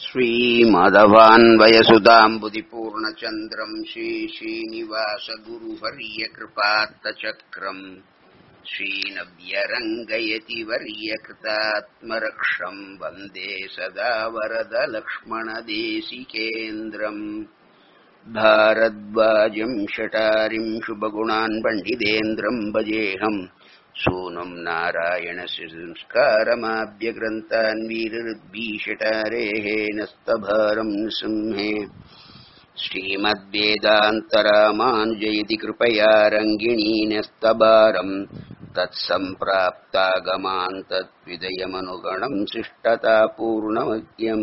श्रीमाधवान्वयसुधाम्बुधिपूर्णचन्द्रम् श्रीश्रीनिवासगुरुवर्यकृपात्तचक्रम् श्रीनव्यरङ्गयति वर्यकृतात्मरक्षम् वन्दे सदा वरदलक्ष्मणदेशिकेन्द्रम् भारद्वाजम् शटारिम् शुभगुणान् पण्डितेन्द्रम् भजेऽहम् सूनम् नारायणसंस्कारमाभ्यग्रन्थान् वीरऋद्भीषटारेः नस्तभारम् सिंहे श्रीमद्वेदान्तरामानुजयति कृपया रङ्गिणी नस्तभारम् तत्सम्प्राप्तागमान् तद्विदयमनुगणम् शिष्टतापूर्णमत्यम्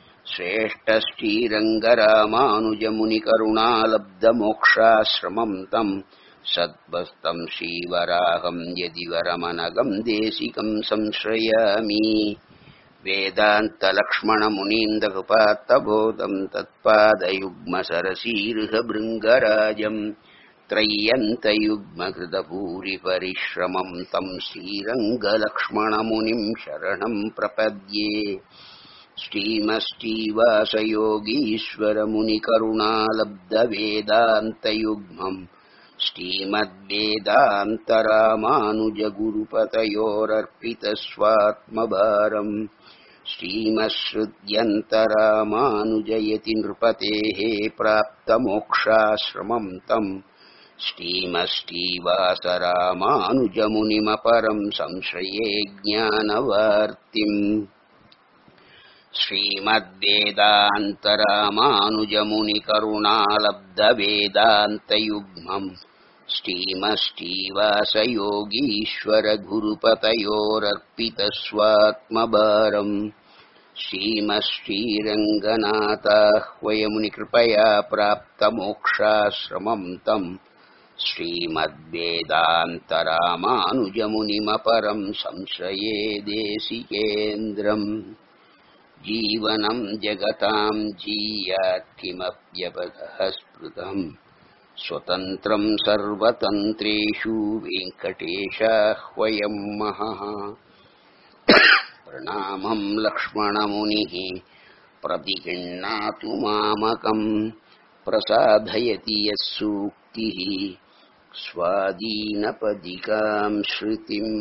श्रेष्ठश्रीरङ्गरामानुजमुनिकरुणालब्धमोक्षाश्रमम् तम् सद्वस्तम् श्रीवराहम् यदि वरमनगम् देशिकम् संश्रयामि वेदान्तलक्ष्मणमुनीन्दकृपात्तबोधम् तत्पादयुग्मसरसीर्हभृङ्गराजम् त्रय्यन्तयुग्मकृतभूरिपरिश्रमम् तम् श्रीरङ्गलक्ष्मणमुनिम् शरणम् प्रपद्ये श्रीमश्रीवासयोगीश्वरमुनिकरुणालब्धवेदान्तयुग्मम् श्रीमद्वेदान्तरामानुजगुरुपतयोरर्पितस्वात्मभारम् श्रीमश्रुत्यन्तरामानुजयति नृपतेः प्राप्तमोक्षाश्रमम् तम् श्रीमश्रीवासरामानुजमुनिमपरम् संश्रये ज्ञानवार्तिम् श्रीमद्वेदान्तरामानुजमुनिकरुणालब्धवेदान्तयुग्मम् श्रीमश्रीवासयोगीश्वरगुरुपतयोरर्पितस्वात्मभारम् श्रीमश्रीरङ्गनाथाह्वयमुनिकृपया प्राप्तमोक्षाश्रमम् तम् श्रीमद्वेदान्तरामानुजमुनिमपरम् संश्रये देशिकेन्द्रम् जीवनम् जगताम् जीयात् किमप्यपगः स्मृतम् स्वतन्त्रम् सर्वतन्त्रेषु वेङ्कटेशाह्वयम् महः प्रणामम् लक्ष्मणमुनिः प्रतिगृह्णातु मामकम् प्रसादयति यः सूक्तिः स्वादीनपदिकाम् श्रुतिम्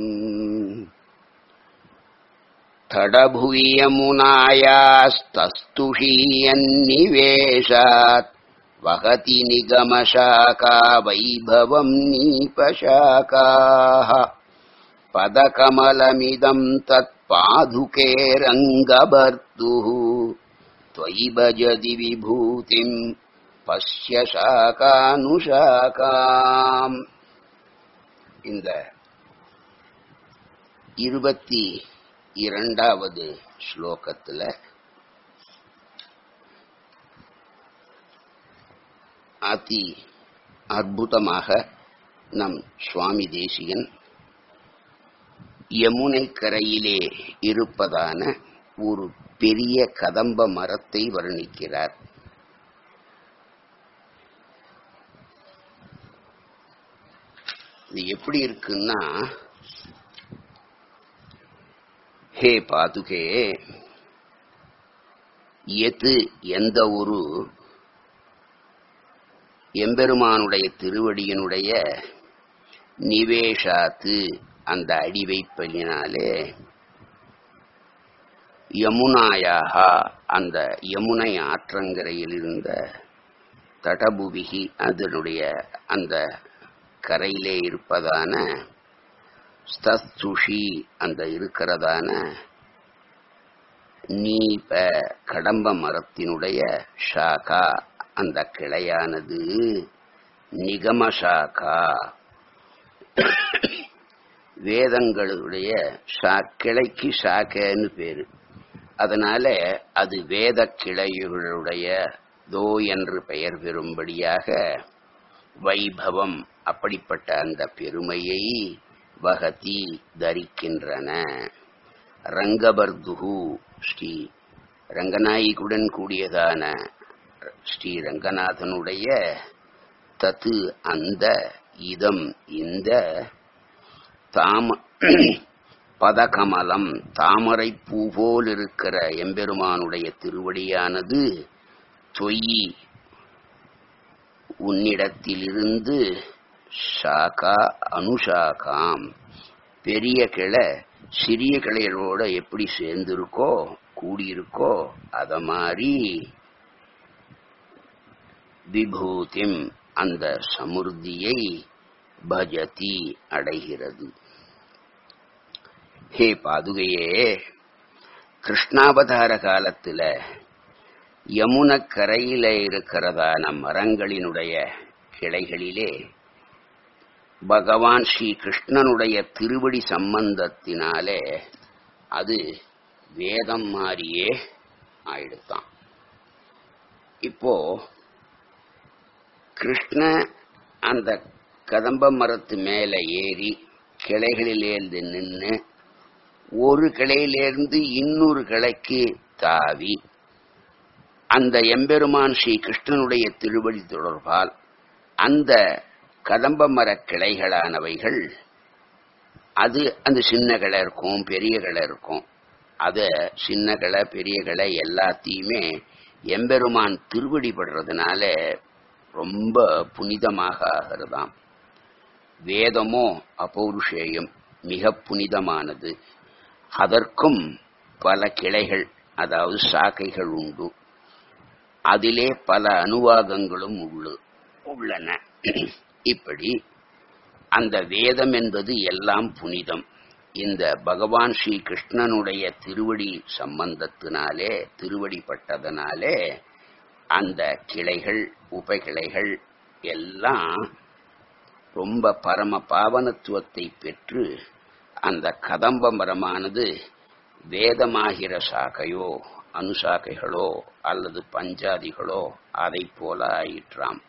तडभुवि यमुनायास्तस्तुषीयन्निवेशात् वहति निगमशाखा वैभवम् नीपशाखाः पदकमलमिदम् तत्पादुके रङ्गभर्तुः त्वयि भजति विभूतिम् பஷ்ய சாகானுஷாகாம் இந்த இருபத்தி இரண்டாவது ஸ்லோகத்துல அதி அற்புதமாக நம் சுவாமி தேசிகன் யமுனை கரையிலே இருப்பதான ஒரு பெரிய கதம்ப மரத்தை வர்ணிக்கிறார் இது எப்படி இருக்குன்னா ஹே பாதுகே எது எந்த ஒரு எம்பெருமானுடைய திருவடியினுடைய நிவேஷாத்து அந்த அடிவைப்பலினாலே யமுனாயாக அந்த யமுனை ஆற்றங்கரையில் இருந்த தடபுவிகி அதனுடைய அந்த கரையிலே இருப்பதான ஸ்தஸ்துஷி அந்த இருக்கிறதான நீப கடம்ப மரத்தினுடைய ஷாகா அந்த கிளையானது நிகம ஷாகா வேதங்களுடைய கிளைக்கு ஷாக்கன்னு பேரு அதனால அது வேத கிளைகளுடைய தோ என்று பெயர் பெறும்படியாக வைபவம் அப்படிப்பட்ட அந்த பெருமையை வகதி தரிக்கின்றன ரங்கபர்துகு ஸ்ரீ ரங்கநாயகுடன் கூடியதான ஸ்ரீ ரங்கநாதனுடைய தத்து அந்த இதம் இந்த தாம பதகமலம் தாமரை பூ போல் இருக்கிற எம்பெருமானுடைய திருவடியானது தொய்யி உன்னிடத்திலிருந்து ஷாகா அனுஷாகாம் பெரிய கிளை சிறிய கிளைகளோட எப்படி சேர்ந்திருக்கோ கூடியிருக்கோ அத மாதிரி விபூதிம் அந்த சமுர்த்தியை பஜதி அடைகிறது ஹே பாதுகையே கிருஷ்ணாவதார காலத்துல யமுன கரையில இருக்கிறதான மரங்களினுடைய கிளைகளிலே பகவான் ஸ்ரீ கிருஷ்ணனுடைய திருவடி சம்பந்தத்தினாலே அது வேதம் மாதிரியே ஆயிடுத்தான் இப்போ கிருஷ்ண அந்த கதம்ப மரத்து மேல ஏறி கிளைகளிலேருந்து நின்று ஒரு கிளையிலேருந்து இன்னொரு கிளைக்கு தாவி அந்த எம்பெருமான் ஸ்ரீ கிருஷ்ணனுடைய திருவடி தொடர்பால் அந்த கதம்ப மர கிளைகளானவைகள் அது அந்த சின்ன கிளை இருக்கும் பெரிய கிளை இருக்கும் அத சின்ன கிளை பெரிய கிளை எல்லாத்தையுமே எம்பெருமான் திருவடி படுறதுனால ரொம்ப புனிதமாக ஆகிறதாம் வேதமோ அபௌருஷேயம் மிக புனிதமானது அதற்கும் பல கிளைகள் அதாவது சாக்கைகள் உண்டு அதிலே பல அனுவாகங்களும் உள்ளு உள்ளன இப்படி அந்த வேதம் என்பது எல்லாம் புனிதம் இந்த பகவான் ஸ்ரீ கிருஷ்ணனுடைய திருவடி சம்பந்தத்தினாலே திருவடி பட்டதனாலே அந்த கிளைகள் உபகிளைகள் எல்லாம் ரொம்ப பரம பாவனத்துவத்தை பெற்று அந்த கதம்ப மரமானது வேதமாகிற சாக்கையோ அனுசாக்கைகளோ அல்லது பஞ்சாதிகளோ அதை போல ஆயிற்றாம்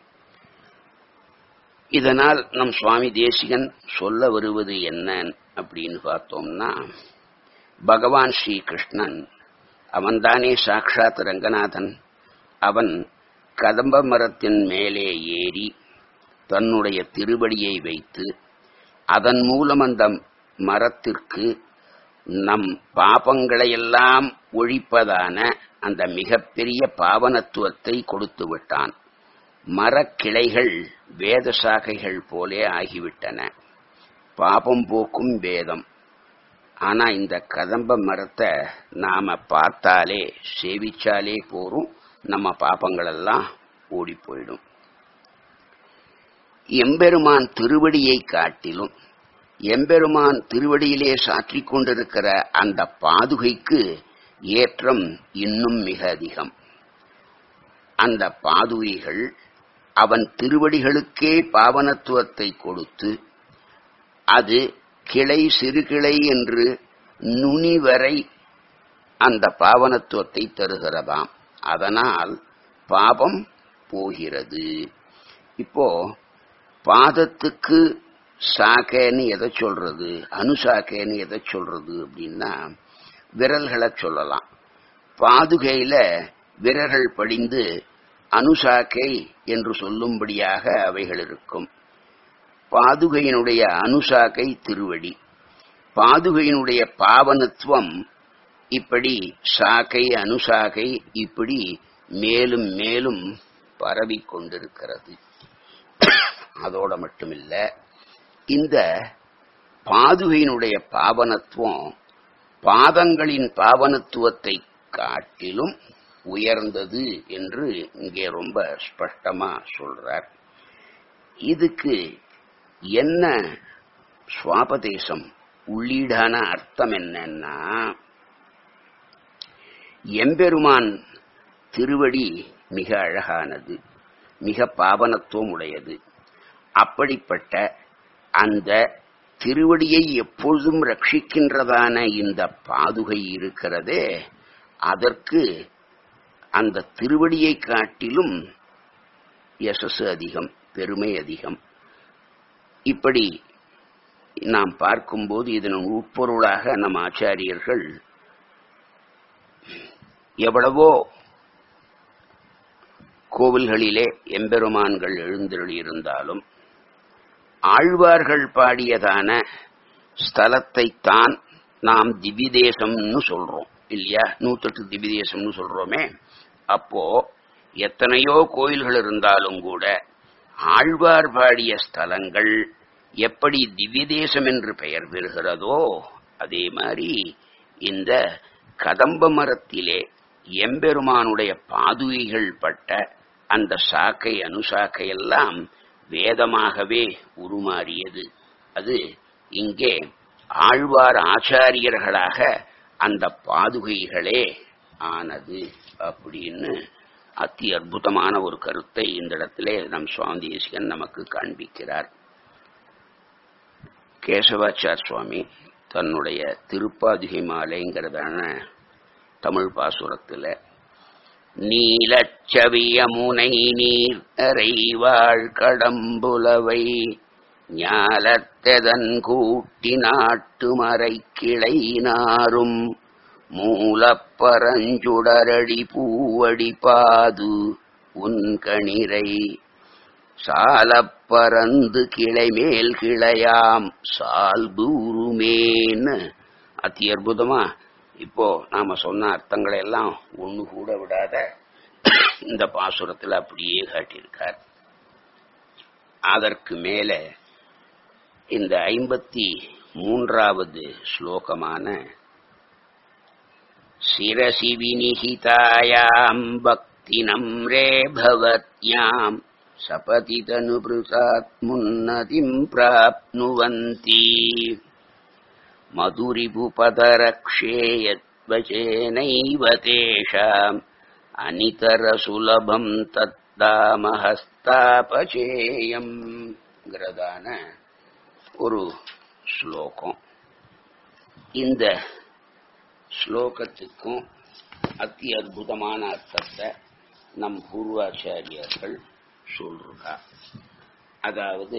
இதனால் நம் சுவாமி தேசிகன் சொல்ல வருவது என்ன அப்படின்னு பார்த்தோம்னா பகவான் ஸ்ரீ கிருஷ்ணன் அவன்தானே சாக்ஷாத் ரங்கநாதன் அவன் கதம்ப மரத்தின் மேலே ஏறி தன்னுடைய திருவடியை வைத்து அதன் மூலம் அந்த மரத்திற்கு நம் பாபங்களையெல்லாம் ஒழிப்பதான அந்த மிகப்பெரிய பாவனத்துவத்தை கொடுத்து விட்டான் மரக்கிளைகள் வேத சாகைகள் போலே ஆகிவிட்டன பாபம் போக்கும் வேதம் ஆனா இந்த கதம்ப மரத்தை நாம பார்த்தாலே சேவிச்சாலே போரும் நம்ம பாபங்களெல்லாம் ஓடி போயிடும் எம்பெருமான் திருவடியை காட்டிலும் எம்பெருமான் திருவடியிலே சாற்றிக் கொண்டிருக்கிற அந்த பாதுகைக்கு ஏற்றம் இன்னும் மிக அதிகம் அந்த பாதுகைகள் அவன் திருவடிகளுக்கே பாவனத்துவத்தை கொடுத்து அது கிளை சிறுகிளை என்று நுனி வரை அந்த பாவனத்துவத்தை தருகிறதாம் அதனால் பாபம் போகிறது இப்போ பாதத்துக்கு சாக்கேன்னு எதை சொல்றது அனுசாக்கேன்னு எதை சொல்றது அப்படின்னா விரல்களை சொல்லலாம் பாதுகையில விரல்கள் படிந்து அனுசாக்கை என்று சொல்லும்படியாக அவைகள் இருக்கும் பாதுகையினுடைய அனுசாக்கை திருவடி பாதுகையினுடைய பாவனத்துவம் இப்படி சாக்கை அனுசாகை இப்படி மேலும் மேலும் பரவிக் கொண்டிருக்கிறது அதோட மட்டுமில்ல இந்த பாதுகையினுடைய பாவனத்துவம் பாதங்களின் பாவனத்துவத்தை காட்டிலும் உயர்ந்தது என்று இங்கே ரொம்ப ஸ்பஷ்டமா சொல்றார் இதுக்கு என்ன சுவாபதேசம் உள்ளீடான அர்த்தம் என்னன்னா எம்பெருமான் திருவடி மிக அழகானது மிக பாவனத்துவம் உடையது அப்படிப்பட்ட அந்த திருவடியை எப்பொழுதும் ரட்சிக்கின்றதான இந்த பாதுகை இருக்கிறதே அதற்கு அந்த திருவடியை காட்டிலும் யசஸ் அதிகம் பெருமை அதிகம் இப்படி நாம் பார்க்கும்போது இதன் உட்பொருளாக நம் ஆச்சாரியர்கள் எவ்வளவோ கோவில்களிலே எம்பெருமான்கள் எழுந்தருளியிருந்தாலும் ஆழ்வார்கள் பாடியதான ஸ்தலத்தை தான் நாம் திவிதேசம்னு சொல்றோம் இல்லையா நூத்தெட்டு திவிதேசம்னு சொல்றோமே அப்போ எத்தனையோ கோயில்கள் இருந்தாலும் கூட ஆழ்வார் பாடிய ஸ்தலங்கள் எப்படி திவ்யதேசம் என்று பெயர் பெறுகிறதோ அதே மாதிரி இந்த கதம்ப மரத்திலே எம்பெருமானுடைய பாதுகைகள் பட்ட அந்த சாக்கை அனுசாக்கை எல்லாம் வேதமாகவே உருமாறியது அது இங்கே ஆழ்வார் ஆச்சாரியர்களாக அந்த பாதுகைகளே ஆனது அப்படின்னு அத்தி அற்புதமான ஒரு கருத்தை இந்த இடத்திலே நம் சுவாமி தேசிகன் நமக்கு காண்பிக்கிறார் கேசவாச்சார் சுவாமி தன்னுடைய திருப்பாதுகை மாலைங்கிறதான தமிழ் பாசுரத்துல நீலச்சவிய முனை நீர் அறைவாழ் கடம்புலவை ஞாலத்தெதன் கூட்டி நாட்டு மறை கிளை நாரும் மூலப்பரஞ்சுடரடி பூவடி பாது உன் கணிரை சாலப்பறந்து கிளை மேல் கிளையாம் சால்பூருமேன்னு அத்தி அற்புதமா இப்போ நாம சொன்ன அர்த்தங்களை எல்லாம் ஒண்ணு கூட விடாத இந்த பாசுரத்துல அப்படியே காட்டியிருக்கார் அதற்கு மேல இந்த ஐம்பத்தி மூன்றாவது ஸ்லோகமான சிரசி வினிகிதாயாம் பக்தி நம்ரே பவத்யாம் சபதிதனுபிருதாத் முன்னதிம் பிராப்னுவந்தி மதுரிபுபதரக்ஷேயத்வச்சேனைவ தேஷாம் அனிதரசுலபம் தத்தாமஹஸ்தாபச்சேயம் ஒரு ஸ்லோகம் இந்த ஸ்லோகத்துக்கும் அத்தி அற்புதமான அர்த்தத்தை நம் பூர்வாச்சாரியர்கள் சொல்றா அதாவது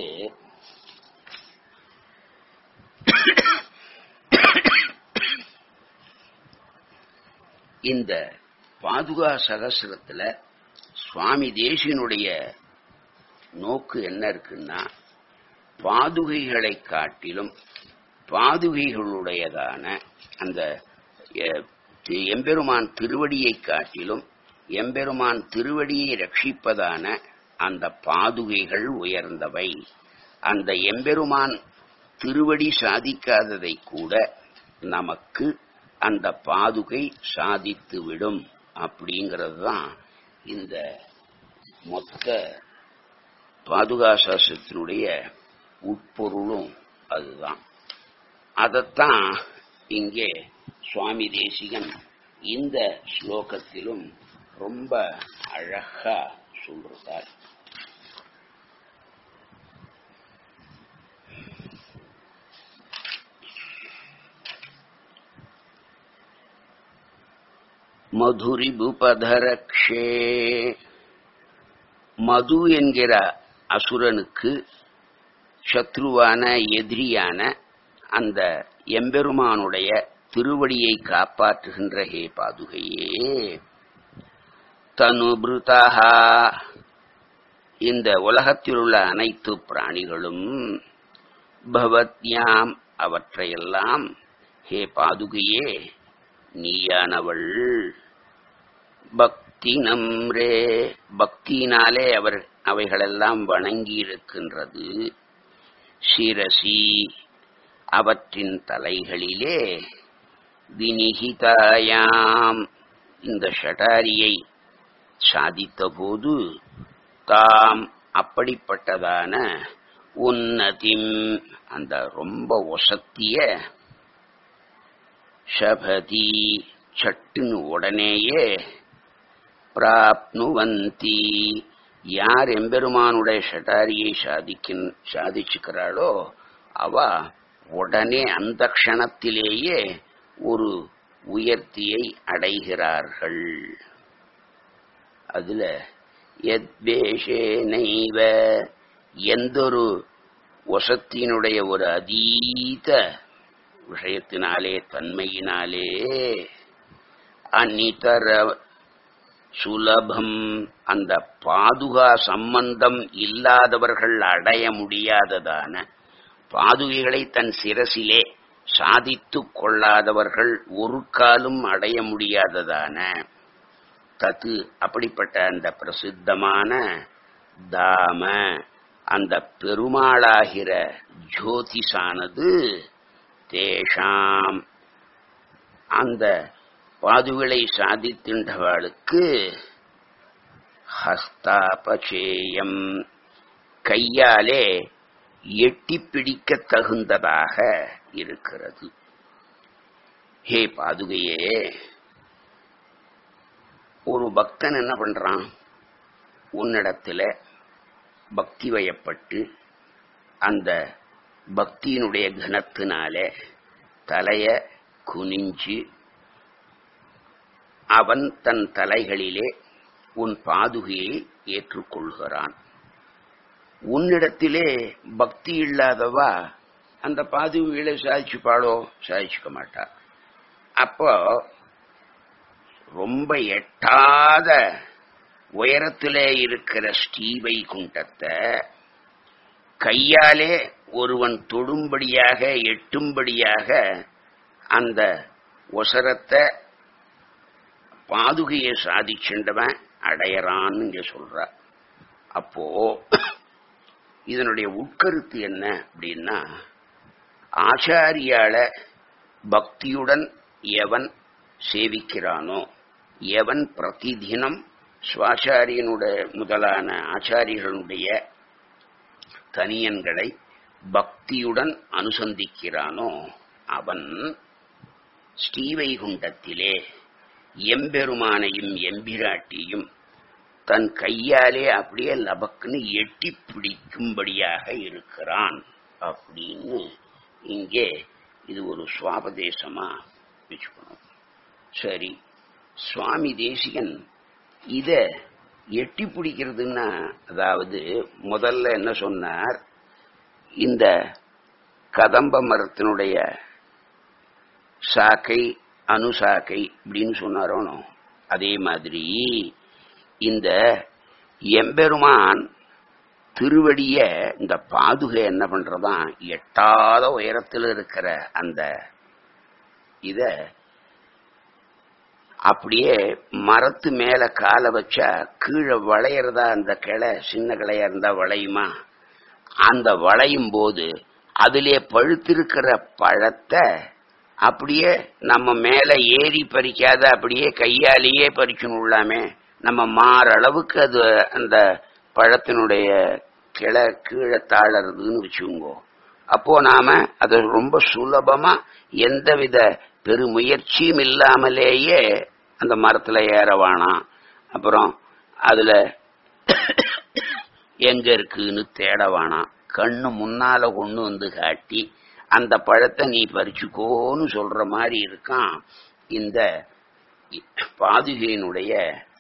இந்த பாதுகா சகசிரத்துல சுவாமி தேசியனுடைய நோக்கு என்ன இருக்குன்னா பாதுகைகளை காட்டிலும் பாதுகைகளுடையதான அந்த எ- தி- எம்பெருமான் திருவடியை காட்டிலும் எம்பெருமான் திருவடியை ரட்சிப்பதான அந்த பாதுகைகள் உயர்ந்தவை அந்த எம்பெருமான் திருவடி சாதிக்காததை கூட நமக்கு அந்த பாதுகை சாதித்து விடும் அப்படிங்கிறது தான் இந்த மொத்த பாதுகா சாஸ்திரத்தினுடைய உட்பொருளும் அதுதான் அதைத்தான் இங்கே சுவாமி தேசிகன் இந்த ஸ்லோகத்திலும் ரொம்ப அழகா சொல்றார் மதுரிபுபதரக்ஷே மது என்கிற அசுரனுக்கு சத்ருவான எதிரியான அந்த எம்பெருமானுடைய திருவடியை காப்பாற்றுகின்ற ஹே பாதுகையே தனுபிருதா இந்த உலகத்தில் உள்ள அனைத்து பிராணிகளும் பவத்யாம் அவற்றையெல்லாம் ஹே பாதுகையே நீயானவள் பக்தி நம்ரே பக்தியினாலே அவர் அவைகளெல்லாம் வணங்கி இருக்கின்றது சிரசி அவற்றின் தலைகளிலே வினிகிதாயாம் இந்த ஷடாரியை சாதித்தபோது தாம் அப்படிப்பட்டதான உன்னதிம் அந்த ரொம்ப ஒசத்திய ஷபதி சட்டுன்னு உடனேயே பிராப்னுவந்தி யார் எம்பெருமானுடைய ஷட்டாரியை சாதிக்கின் சாதிச்சுக்கிறாளோ அவ உடனே அந்த க்ஷணத்திலேயே ஒரு உயர்த்தியை அடைகிறார்கள் அதுல எத்வேஷேனைவ எந்தொரு வசத்தினுடைய ஒரு அதீத விஷயத்தினாலே தன்மையினாலே அந்நிதர சுலபம் அந்த பாதுகா சம்பந்தம் இல்லாதவர்கள் அடைய முடியாததான பாதுகைகளை தன் சிரசிலே சாதித்துக் கொள்ளாதவர்கள் ஒரு காலும் அடைய முடியாததான தத்து அப்படிப்பட்ட அந்த பிரசித்தமான தாம அந்த பெருமாளாகிற ஜோதிஷானது தேஷாம் அந்த பாதுகளை சாதித்தின்றவளுக்கு ஹஸ்தாபச்சேயம் கையாலே எட்டி பிடிக்க தகுந்ததாக இருக்கிறது ஹே பாதுகையே ஒரு பக்தன் என்ன பண்றான் உன்னிடத்துல பக்தி வயப்பட்டு அந்த பக்தியினுடைய கனத்தினால தலைய குனிஞ்சு அவன் தன் தலைகளிலே உன் பாதுகையை ஏற்றுக்கொள்கிறான் உன்னிடத்திலே பக்தி இல்லாதவா அந்த பாதுகைகளை சாதிச்சுப்பாளோ சாதிச்சுக்க மாட்டா அப்போ ரொம்ப எட்டாத உயரத்திலே இருக்கிற ஸ்ரீவை குண்டத்தை கையாலே ஒருவன் தொடும்படியாக எட்டும்படியாக அந்த ஒசரத்தை பாதுகையை சாதிச்சுண்டவன் அடையறான்னு இங்க சொல்ற அப்போ இதனுடைய உட்கருத்து என்ன அப்படின்னா ஆச்சாரியால பக்தியுடன் எவன் சேவிக்கிறானோ எவன் பிரதிதினம் சுவாச்சாரியனுடைய முதலான ஆச்சாரியர்களுடைய தனியன்களை பக்தியுடன் அனுசந்திக்கிறானோ அவன் ஸ்ரீவைகுண்டத்திலே எம்பெருமானையும் எம்பிராட்டியும் தன் கையாலே அப்படியே லபக்குன்னு எட்டி பிடிக்கும்படியாக இருக்கிறான் அப்படின்னு இங்கே இது ஒரு சுவாபதேசமா வச்சுக்கணும் சரி சுவாமி தேசிகன் இத எட்டி பிடிக்கிறதுன்னா அதாவது முதல்ல என்ன சொன்னார் இந்த கதம்ப மரத்தினுடைய சாக்கை அணுசாக்கை அப்படின்னு சொன்னாரோனோ அதே மாதிரி இந்த எம்பெருமான் திருவடிய இந்த பாதுகை என்ன பண்றதான் எட்டாத உயரத்தில் இருக்கிற அந்த இத அப்படியே மரத்து மேல காலை வச்சா கீழே வளையறதா அந்த கிளை சின்ன கிளையா இருந்தா வளையுமா அந்த வளையும் போது அதிலே பழுத்திருக்கிற பழத்தை அப்படியே நம்ம மேல ஏறி பறிக்காத அப்படியே கையாலேயே பறிக்கணும்லாமே நம்ம மாற அளவுக்கு அது அந்த பழத்தினுடைய கிளை கீழே தாழறதுன்னு வச்சுக்கோங்க அப்போ நாம அதை ரொம்ப சுலபமா எந்தவித பெருமுயற்சியும் இல்லாமலேயே அந்த மரத்துல ஏற வேணாம் அப்புறம் அதுல எங்க இருக்குன்னு தேட வேணாம் கண்ணு முன்னால கொண்டு வந்து காட்டி அந்த பழத்தை நீ பறிச்சுக்கோன்னு சொல்ற மாதிரி இருக்கான் இந்த பாதுகையினுடைய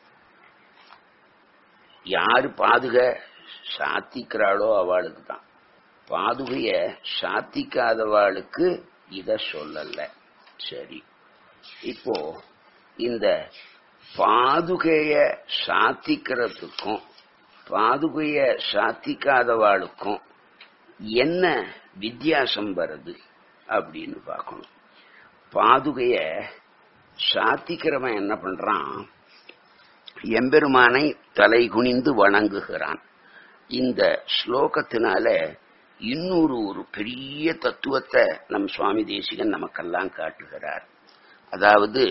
யாரு பாதுக சாத்திக்கிறாளோ அவளுக்கு தான் பாதுகைய சாத்திக்காதவாளுக்கு இத சொல்லல சரி இப்போ இந்த பாதுகைய சாத்திக்கிறதுக்கும் பாதுகைய சாத்திக்காதவாளுக்கும் என்ன வித்தியாசம் வருது அப்படின்னு பார்க்கணும் பாதுகைய சாத்திக்கிறவன் என்ன பண்றான் எம்பெருமானை தலை குனிந்து வணங்குகிறான் இந்த ஸ்லோகத்தினால இன்னொரு ஒரு பெரிய தத்துவத்தை நம் சுவாமி தேசிகன் நமக்கெல்லாம் காட்டுகிறார் அதாவது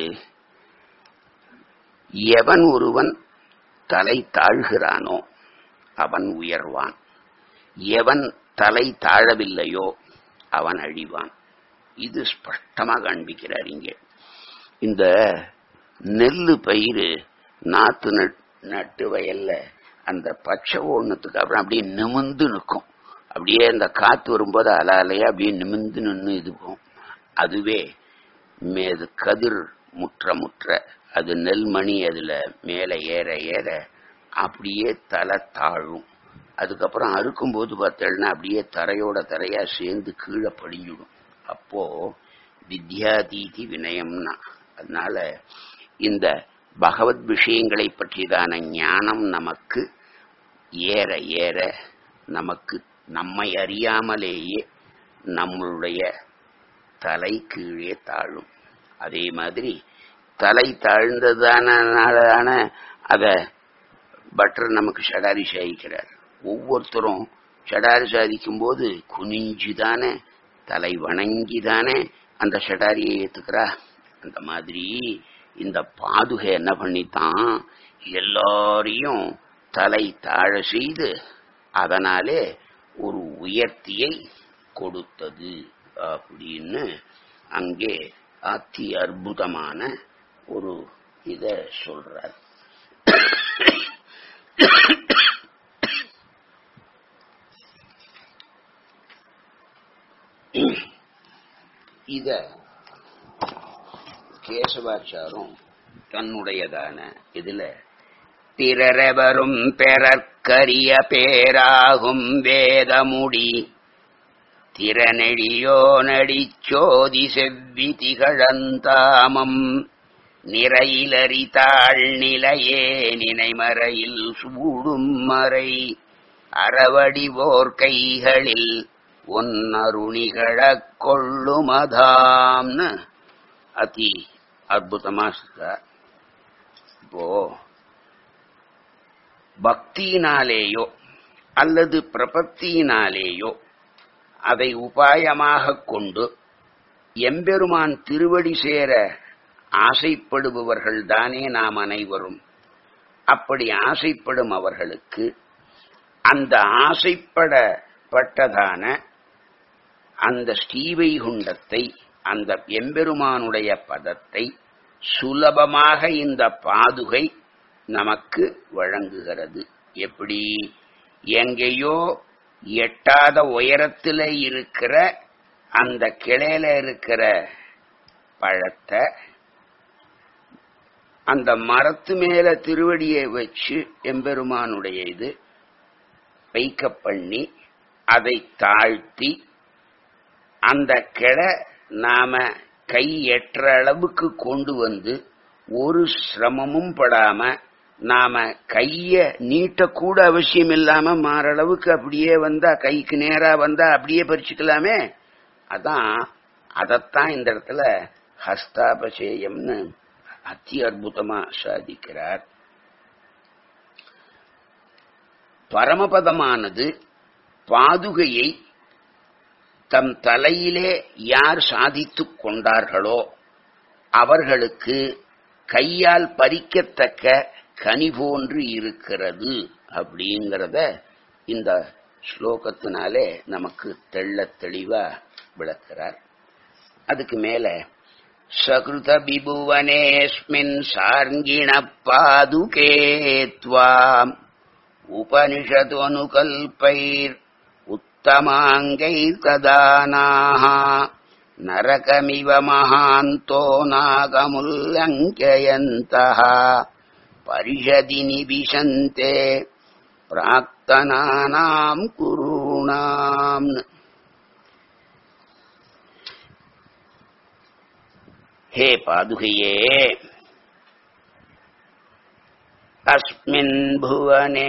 எவன் ஒருவன் தலை தாழ்கிறானோ அவன் உயர்வான் எவன் தலை தாழவில்லையோ அவன் அழிவான் இது ஸ்பஷ்டமா காண்பிக்கிறார் இங்கே இந்த நெல்லு பயிர் நாத்து நட்டு வயல்ல அந்த பச்சை ஓடுனதுக்கு அப்புறம் அப்படியே நிமிந்து நிற்கும் அப்படியே அந்த காத்து வரும்போது அல அலையா அப்படியே நிமிந்து நின்று இதுக்கும் அதுவே மேது கதிர் முற்ற முற்ற அது நெல்மணி அதுல மேல ஏற ஏற அப்படியே தலை தாழும் அதுக்கப்புறம் அறுக்கும்போது பார்த்தேன்னா அப்படியே தரையோட தரையா சேர்ந்து கீழே படிஞ்சிடும் அப்போ வித்யாதீதி வினயம்னா அதனால இந்த பகவத் விஷயங்களை பற்றியதான ஞானம் நமக்கு ஏற ஏற நமக்கு நம்மை அறியாமலேயே நம்மளுடைய தலை கீழே தாழும் அதே மாதிரி தலை தாழ்ந்ததான அத பட்டர் நமக்கு ஷடாரி சாதிக்கிறார் ஒவ்வொருத்தரும் ஷடாரி சாதிக்கும் போது குனிஞ்சுதானே தலை வணங்கிதானே அந்த ஷடாரியை ஏத்துக்கிறா அந்த மாதிரி இந்த பாதுகை என்ன பண்ணித்தான் எல்லாரையும் தலை தாழ செய்து அதனாலே ஒரு உயர்த்தியை கொடுத்தது அப்படின்னு அங்கே அத்தி அற்புதமான ஒரு இத சொல்றார் இத கேசவாச்சாரம் தன்னுடையதான இதுல பிறரவரும் பெறற்கரிய பேராகும் வேதமுடி திறனெழியோ நடிச்சோதி செவ்வி திகழந்தாமம் நிறையிலறிதாள் நிலையே நினைமறையில் சூடும் மறை அறவடிவோர் கைகளில் ஒன்னருணிகழக் கொள்ளுமதாம்னு அதி அற்புதமா சொல்றார் இப்போ பக்தியினாலேயோ அல்லது பிரபத்தியினாலேயோ அதை உபாயமாக கொண்டு எம்பெருமான் திருவடி சேர ஆசைப்படுபவர்கள் தானே நாம் அனைவரும் அப்படி ஆசைப்படும் அவர்களுக்கு அந்த ஆசைப்படப்பட்டதான அந்த ஸ்ரீவைகுண்டத்தை அந்த எம்பெருமானுடைய பதத்தை சுலபமாக இந்த பாதுகை நமக்கு வழங்குகிறது எப்படி எங்கேயோ எட்டாத உயரத்துல இருக்கிற அந்த கிளையில இருக்கிற பழத்தை அந்த மரத்து மேல திருவடியை வச்சு எம்பெருமானுடைய இது வைக்க பண்ணி அதை தாழ்த்தி அந்த கிளை நாம கை எட்டுற அளவுக்கு கொண்டு வந்து ஒரு சிரமமும் படாம நாம கைய நீட்டக்கூட அவசியம் இல்லாம மாறளவுக்கு அப்படியே வந்தா கைக்கு நேரா வந்தா அப்படியே பறிச்சுக்கலாமே அதான் அதத்தான் இந்த இடத்துல ஹஸ்தாபசேயம்னு அத்தி அற்புதமா சாதிக்கிறார் பரமபதமானது பாதுகையை தம் தலையிலே யார் சாதித்துக் கொண்டார்களோ அவர்களுக்கு கையால் பறிக்கத்தக்க கனி போன்று இருக்கிறது அப்படிங்கிறத இந்த ஸ்லோகத்தினாலே நமக்கு தெள்ள தெளிவா விளக்கிறார் அதுக்கு மேல சகிருத விபுவனேஸ்மின் சார்ங்கிண பாதுகே துவாம் உபனிஷது அனுகல்பைர் உத்தமாங்கை ததானாக நரகமிவ மகாந்தோ நாகமுல்லங்கயந்தः பரிஷதி நிபிஷந்தே பிராக்தனானாம் குருணாம் ஹே பாதுகையே அஸ்மின் புவனே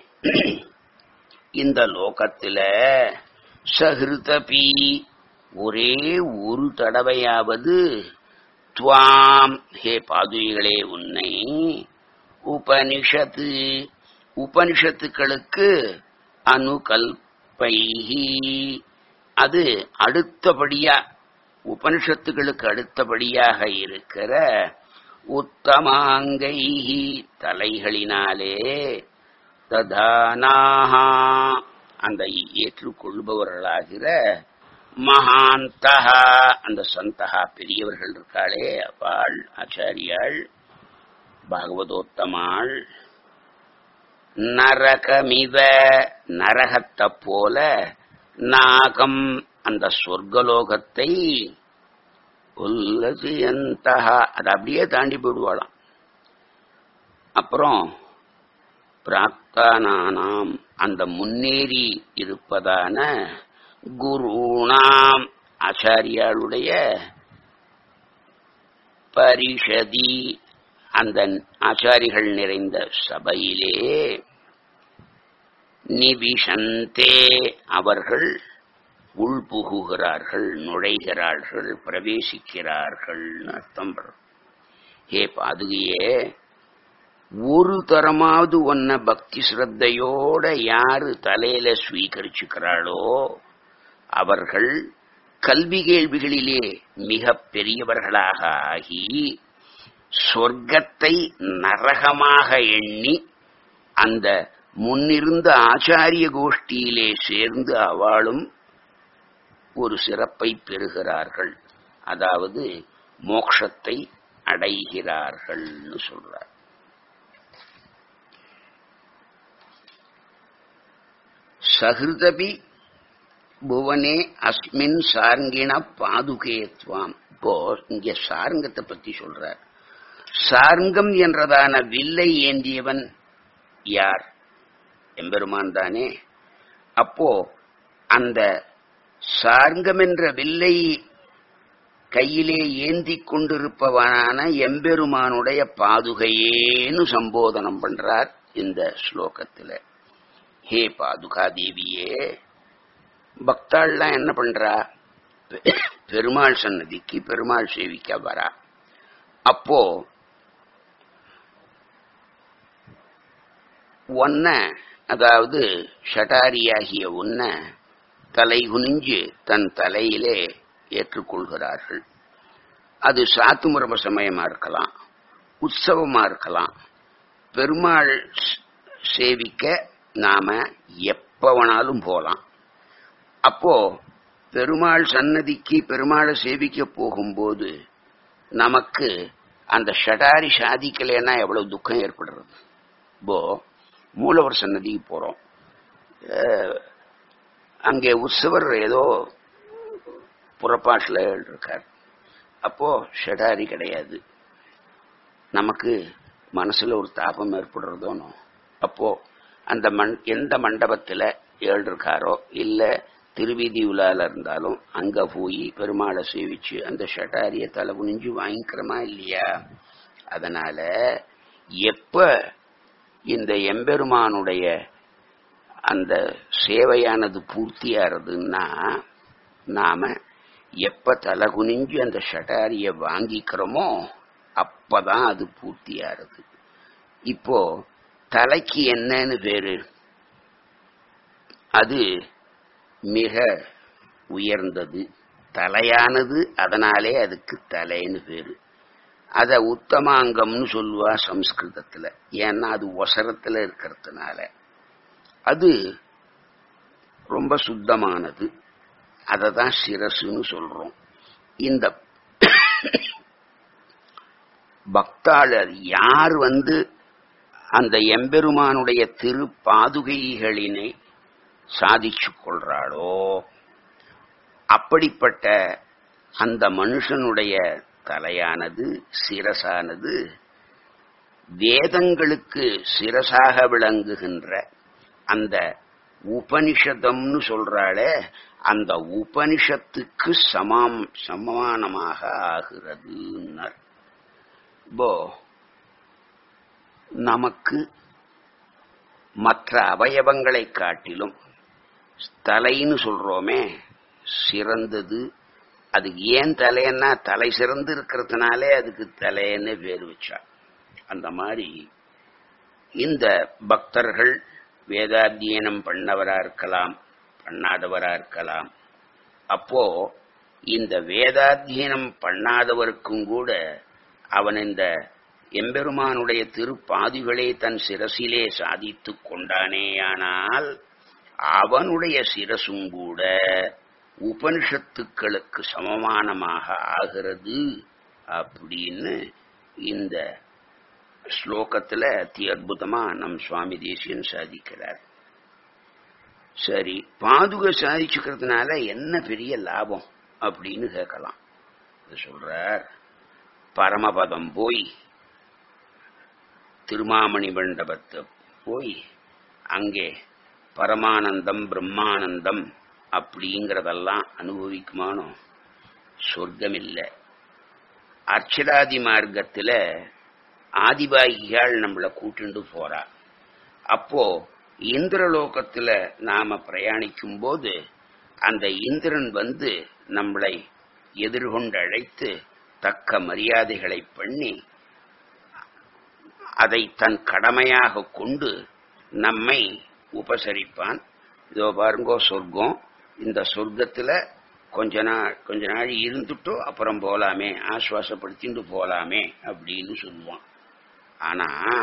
இந்த லோகத்துல சஹிருதபி ஒரே ஒரு தடவையாவது துவாம் ஹே பாதுகைகளே உன்னை உபனிஷத்து உபனிஷத்துக்களுக்கு அனுகல்பைஹி அது அடுத்தபடியா உபனிஷத்துகளுக்கு அடுத்தபடியாக இருக்கிற உத்தமாங்கைஹி தலைகளினாலே ததானாஹா அந்த ஏற்றுக்கொள்பவர்களாகிற மகாந்தகா அந்த சந்தகா பெரியவர்கள் இருக்காளே அப்பாள் ஆச்சாரியாள் பாகவதோத்தமாள் நரகமிவ நரகத்தை போல நாகம் அந்த சொர்க்கலோகத்தை உல்லசியந்தகா அதை அப்படியே தாண்டி போயிடுவாளாம் அப்புறம் பிராக்தானாம் அந்த முன்னேறி இருப்பதான குருணாம் ஆச்சாரியாளுடைய பரிஷதி அந்த ஆச்சாரிகள் நிறைந்த சபையிலே நிவிஷந்தே அவர்கள் உள்புகுகிறார்கள் நுழைகிறார்கள் பிரவேசிக்கிறார்கள்னு அர்த்தம் வரும் ஹே பாதுகையே ஒரு தரமாவது ஒன்ன பக்தி ஸ்ரத்தையோட யாரு தலையில ஸ்வீகரிச்சுக்கிறாளோ அவர்கள் கல்வி கேள்விகளிலே மிக பெரியவர்களாக ஆகி சொர்க்கத்தை நரகமாக எண்ணி அந்த முன்னிருந்த ஆச்சாரிய கோஷ்டியிலே சேர்ந்து அவளும் ஒரு சிறப்பை பெறுகிறார்கள் அதாவது மோக்ஷத்தை அடைகிறார்கள்னு சொல்றார் சகிருதபி புவனே அஸ்மின் சார்ங்கிண பாதுகேத்வாம் இப்போ இங்க சார்ங்கத்தை பத்தி சொல்றார் சார்ங்கம் என்றதான வில்லை ஏந்தியவன் யார் எம்பெருமான் தானே அப்போ அந்த சார்ங்கம் என்ற வில்லை கையிலே ஏந்தி கொண்டிருப்பவனான எம்பெருமானுடைய பாதுகையேன்னு சம்போதனம் பண்றார் இந்த ஸ்லோகத்துல ஹே பாதுகா தேவியே பக்தாள்லாம் என்ன பண்றா பெருமாள் சன்னதிக்கு பெருமாள் சேவிக்க வரா அப்போ ஒன்ன அதாவது ஷட்டாரியாகிய உன்ன தலை குனிஞ்சு தன் தலையிலே ஏற்றுக்கொள்கிறார்கள் அது சாத்துமுரம சமயமா இருக்கலாம் உற்சவமா இருக்கலாம் பெருமாள் சேவிக்க நாம எப்ப வேணாலும் போலாம் அப்போ பெருமாள் சன்னதிக்கு பெருமாளை சேவிக்க போகும்போது நமக்கு அந்த ஷடாரி சாதிக்கலைன்னா எவ்வளவு துக்கம் ஏற்படுறது இப்போ மூலவர் சன்னதிக்கு போறோம் அங்கே உற்சவர் ஏதோ புறப்பாட்டில் இருக்கார் அப்போ ஷடாரி கிடையாது நமக்கு மனசுல ஒரு தாபம் ஏற்படுறதோனோ அப்போ அந்த மண் எந்த மண்டபத்துல ஏழு இருக்காரோ இல்ல திருவீதி உலால இருந்தாலும் அங்க போய் பெருமாளை சேவிச்சு அந்த ஷட்டாரிய தலை குனிஞ்சு வாங்கிக்கிறோமா இல்லையா அதனால எப்ப இந்த எம்பெருமானுடைய அந்த சேவையானது பூர்த்தியாறதுன்னா நாம எப்ப தலை குனிஞ்சு அந்த ஷட்டாரிய வாங்கிக்கிறோமோ அப்பதான் அது பூர்த்தியாறது இப்போ தலைக்கு என்னன்னு பேரு அது மிக உயர்ந்தது தலையானது அதனாலே அதுக்கு தலைன்னு பேரு அத உத்தமாங்கம்னு சொல்லுவா சம்ஸ்கிருதத்துல ஏன்னா அது ஒசரத்துல இருக்கிறதுனால அது ரொம்ப சுத்தமானது அதை தான் சிரசுன்னு சொல்றோம் இந்த பக்தாளர் யார் வந்து அந்த எம்பெருமானுடைய திரு பாதுகைகளினை சாதிச்சு கொள்றாளோ அப்படிப்பட்ட அந்த மனுஷனுடைய தலையானது சிரசானது வேதங்களுக்கு சிரசாக விளங்குகின்ற அந்த உபனிஷதம்னு சொல்றாளே அந்த உபனிஷத்துக்கு சமாம் சமானமாக ஆகிறதுன்னார் இப்போ நமக்கு மற்ற அவயவங்களை காட்டிலும் தலைன்னு சொல்றோமே சிறந்தது அதுக்கு ஏன் தலைன்னா தலை சிறந்து இருக்கிறதுனாலே அதுக்கு தலைன்னு பேர் வச்சா அந்த மாதிரி இந்த பக்தர்கள் வேதாத்தியனம் பண்ணவரா இருக்கலாம் பண்ணாதவரா இருக்கலாம் அப்போ இந்த வேதாத்தியனம் பண்ணாதவருக்கும் கூட அவன் இந்த எம்பெருமானுடைய திருப்பாதிகளை தன் சிரசிலே சாதித்து கொண்டானேயானால் அவனுடைய சிரசும் கூட உபனிஷத்துக்களுக்கு சமமானமாக ஆகிறது அப்படின்னு இந்த ஸ்லோகத்துல அதி அற்புதமா நம் சுவாமி தேசியன் சாதிக்கிறார் சரி பாதுகை சாதிச்சுக்கிறதுனால என்ன பெரிய லாபம் அப்படின்னு கேட்கலாம் சொல்றார் பரமபதம் போய் திருமாமணி மண்டபத்தை போய் அங்கே பரமானந்தம் பிரம்மானந்தம் அப்படிங்கிறதெல்லாம் அனுபவிக்குமானோ சொர்க்கம் இல்லை அர்ச்சராதி மார்க்கத்துல ஆதிபாகிகள் நம்மளை கூட்டிண்டு போறா அப்போ இந்திரலோகத்துல நாம பிரயாணிக்கும் போது அந்த இந்திரன் வந்து நம்மளை எதிர்கொண்டு அழைத்து தக்க மரியாதைகளை பண்ணி அதை தன் கடமையாக கொண்டு நம்மை உபசரிப்பான் இதோ பாருங்கோ சொர்க்கம் இந்த சொர்க்கத்துல கொஞ்ச நாள் கொஞ்ச நாள் இருந்துட்டோ அப்புறம் போலாமே ஆஸ்வாசப்படுத்திட்டு போலாமே அப்படின்னு சொல்லுவான் ஆனா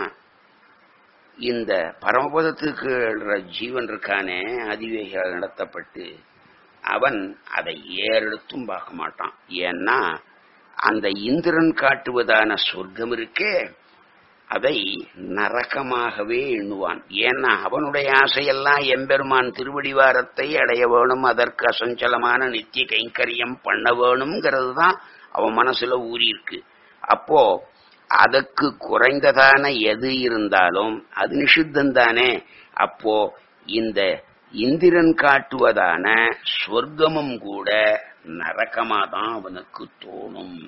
இந்த பரமபதத்துக்கு ஜீவன் இருக்கானே அதிவேக நடத்தப்பட்டு அவன் அதை ஏறெடுத்தும் பார்க்க மாட்டான் ஏன்னா அந்த இந்திரன் காட்டுவதான சொர்க்கம் இருக்கே அதை நரகமாகவே எண்ணுவான் ஏன்னா அவனுடைய ஆசையெல்லாம் எம்பெருமான் திருவடிவாரத்தை அடைய வேணும் அதற்கு அசஞ்சலமான நித்திய கைங்கரியம் பண்ண வேணுங்கிறது தான் அவன் மனசுல ஊறியிருக்கு அப்போ அதுக்கு குறைந்ததான எது இருந்தாலும் அது நிஷித்தம் தானே அப்போ இந்த இந்திரன் காட்டுவதான சொர்க்கமும் கூட நரகமா தான் அவனுக்கு தோணும்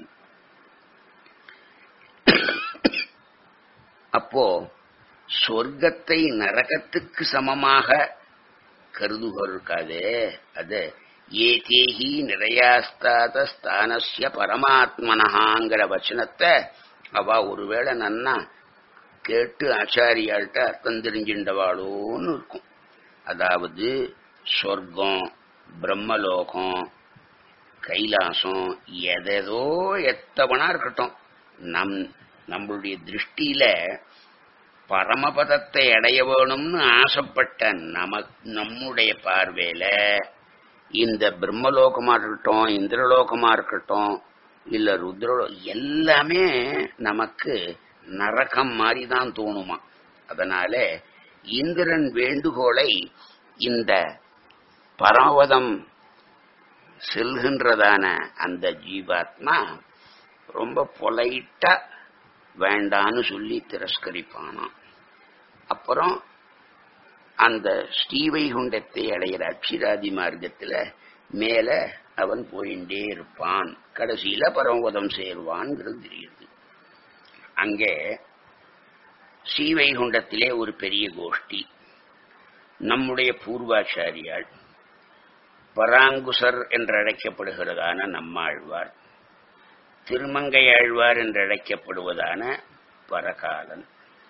அப்போ சொர்க்கத்தை நரகத்துக்கு சமமாக கருதுகொள்காதே அது ஏதேஹி நிறையாஸ்தாத ஸ்தானஸ்ய பரமாத்மனஹாங்கிற வச்சனத்தை அவ ஒருவேளை நன்னா கேட்டு ஆச்சாரியாள்கிட்ட அர்த்தம் தெரிஞ்சின்றவாளோன்னு இருக்கும் அதாவது சொர்க்கம் பிரம்மலோகம் கைலாசம் எதேதோ எத்தவனா இருக்கட்டும் நம் நம்மளுடைய திருஷ்டியில பரமபதத்தை அடைய வேணும்னு ஆசைப்பட்ட நம நம்முடைய பார்வையில இந்த பிரம்மலோகமா இருக்கட்டும் இந்திரலோகமா இருக்கட்டும் இல்ல ருத்ரலோ எல்லாமே நமக்கு நரகம் மாதிரி தான் தோணுமா அதனால இந்திரன் வேண்டுகோளை இந்த பரமபதம் செல்கின்றதான அந்த ஜீவாத்மா ரொம்ப பொலைட்டா வேண்டான்னு சொல்லி திரஸ்கரிப்பானாம் அப்புறம் அந்த ஸ்ரீவைகுண்டத்தை அடையிற அக்ஷிராதி மார்க்கத்துல மேல அவன் போயிட்டே இருப்பான் கடைசியில பரமபதம் சேருவான்ங்கிறது தெரியுது அங்கே ஸ்ரீவைகுண்டத்திலே ஒரு பெரிய கோஷ்டி நம்முடைய பூர்வாச்சாரியால் பராங்குசர் என்றழைக்கப்படுகிறதான நம்மாழ்வார் திருமங்கை ஆழ்வார் என்றழைக்கப்படுவதான பரகாலன்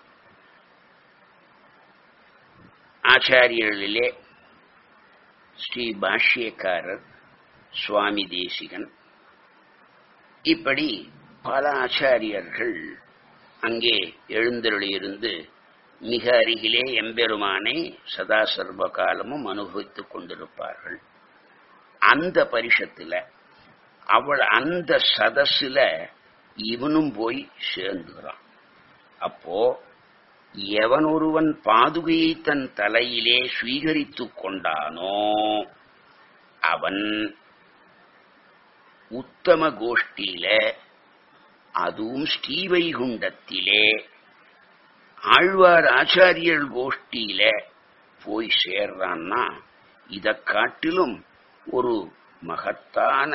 ஆச்சாரியர்களிலே ஸ்ரீ பாஷ்யக்காரர் சுவாமி தேசிகன் இப்படி பல ஆச்சாரியர்கள் அங்கே எழுந்தருளியிருந்து மிக அருகிலே எம்பெருமானை சதா சர்வ காலமும் அனுபவித்துக் கொண்டிருப்பார்கள் அந்த பரிஷத்துல அவள் அந்த சதசுல இவனும் போய் சேர்ந்துகிறான் அப்போ எவன் ஒருவன் பாதுகையை தன் தலையிலே ஸ்வீகரித்துக் கொண்டானோ அவன் உத்தம கோஷ்டியில அதுவும் ஸ்ரீவைகுண்டத்திலே ஆழ்வார் ஆச்சாரியர் கோஷ்டியில போய் சேர்றான்னா இதை காட்டிலும் ஒரு மகத்தான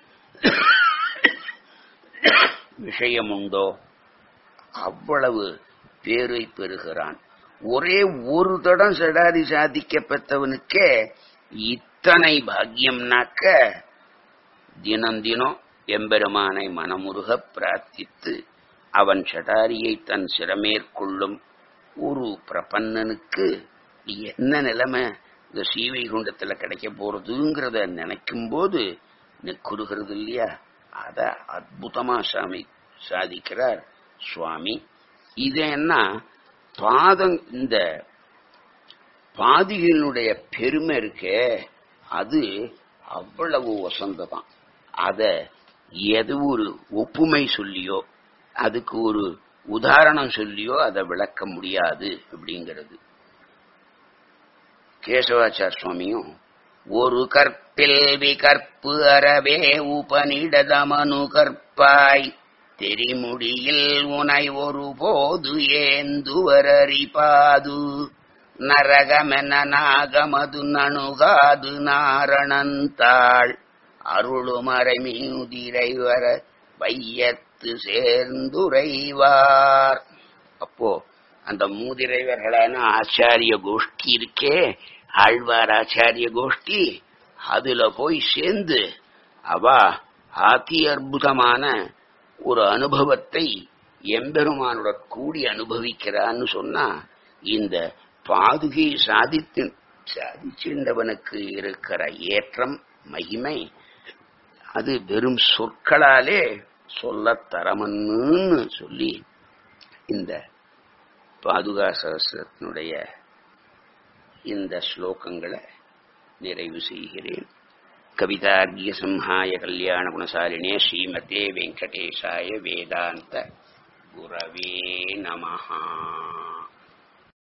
விஷயம் உண்டோ அவ்வளவு பேரை பெறுகிறான் ஒரே ஒரு தடம் சடாதி சாதிக்க பெற்றவனுக்கே இத்தனை பாக்கியம்னாக்க தினம் தினம் எம்பெருமானை மனமுருக பிரார்த்தித்து அவன் சடாரியை தன் சிரமேற்கொள்ளும் ஒரு பிரபன்னனுக்கு என்ன நிலைமை இந்த சீவைகுண்டத்துல கிடைக்க போறதுங்கிறத நினைக்கும் போது நெக்குறுகிறது இல்லையா அத அற்புதமா சாமி சாதிக்கிறார் சுவாமி இது என்ன பாதம் இந்த பாதிகளுடைய பெருமை இருக்கே அது அவ்வளவு வசந்ததான் அத எது ஒரு ஒப்புமை சொல்லியோ அதுக்கு ஒரு உதாரணம் சொல்லியோ அதை விளக்க முடியாது அப்படிங்கிறது கேசவாச்சார் சுவாமியும் ஒரு கற்பில் விகற்பு அறவே உபனிடதமனு கற்பாய் தெரிமுடியில் உனை ஒரு போது ஏந்துவரறிபாது நரகமென நாகமது நணுகாது நாரணந்தாள் அருளுமறை மீதிரை வர வையத்து சேர்ந்துரைவார் அப்போ அந்த மூதிரைவர்களான ஆச்சாரிய கோஷ்டி இருக்கே ஆழ்வார் ஆச்சாரிய கோஷ்டி அதுல போய் சேர்ந்து அவ அதி அற்புதமான ஒரு அனுபவத்தை எம்பெருமானோட கூடி அனுபவிக்கிறான்னு சொன்னா இந்த பாதுகை சாதித்து சாதிச்சின்றவனுக்கு இருக்கிற ஏற்றம் மகிமை அது வெறும் சொற்களாலே சொல்லத் தரமன்னு சொல்லி இந்த பாதுகா சகசிரத்தினுடைய இந்த ஸ்லோகங்களை நிறைவு செய்கிறேன் கவிதார்கிய சம்ஹாய கல்யாண குணசாலினே ஸ்ரீமதே வெங்கடேஷாய வேதாந்த குரவே நமஹா